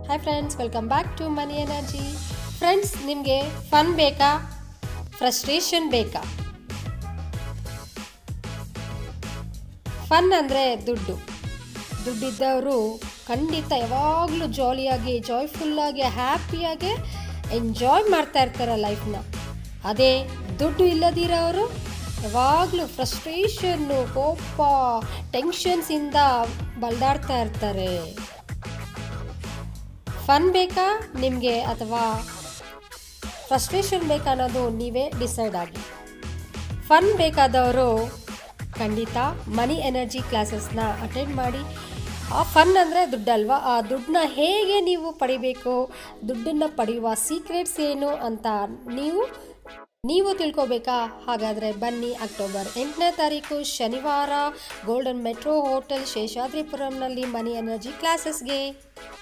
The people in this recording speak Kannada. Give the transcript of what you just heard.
hi friends welcome back to money energy friends ನಿಮಗೆ ಫನ್ ಬೇಕಾ ಫ್ರಸ್ಟ್ರೇಷನ್ ಬೇಕಾ ಫನ್ ಅಂದರೆ ದುಡ್ಡು ದುಡ್ಡಿದ್ದವರು ಖಂಡಿತ ಯಾವಾಗಲೂ ಜಾಲಿಯಾಗಿ ಜಾಯ್ಫುಲ್ಲಾಗಿ ಹ್ಯಾಪಿಯಾಗಿ ಎಂಜಾಯ್ ಮಾಡ್ತಾ ಇರ್ತಾರೆ ಲೈಫ್ನ ಅದೇ ದುಡ್ಡು ಇಲ್ಲದಿರೋರು ಯಾವಾಗಲೂ ಫ್ರಸ್ಟ್ರೇಷನ್ನು ಕೋಪ ಟೆನ್ಷನ್ಸಿಂದ ಬಲ್ದಾಡ್ತಾ ಇರ್ತಾರೆ ಫನ್ ಬೇಕಾ ನಿಮಗೆ ಅಥವಾ ಫ್ರಸ್ಟ್ರೇಷನ್ ಬೇಕಾ ಅನ್ನೋದು ನೀವೇ ಡಿಸೈಡ್ ಆಗಿ ಫನ್ ಬೇಕಾದವರು ಖಂಡಿತ ಮನಿ ಎನರ್ಜಿ ಕ್ಲಾಸಸ್ನ ಅಟೆಂಡ್ ಮಾಡಿ ಆ ಫನ್ ಅಂದರೆ ದುಡ್ಡಲ್ವಾ ಆ ದುಡ್ಡನ್ನ ಹೇಗೆ ನೀವು ಪಡಿಬೇಕು ದುಡ್ಡನ್ನು ಪಡೆಯುವ ಸೀಕ್ರೆಟ್ಸ್ ಏನು ಅಂತ ನೀವು ನೀವು ತಿಳ್ಕೊಬೇಕಾ ಹಾಗಾದರೆ ಬನ್ನಿ ಅಕ್ಟೋಬರ್ ಎಂಟನೇ ತಾರೀಕು ಶನಿವಾರ ಗೋಲ್ಡನ್ ಮೆಟ್ರೋ ಹೋಟೆಲ್ ಶೇಷಾದ್ರಿಪುರಂನಲ್ಲಿ ಮನಿ ಎನರ್ಜಿ ಕ್ಲಾಸಸ್ಗೆ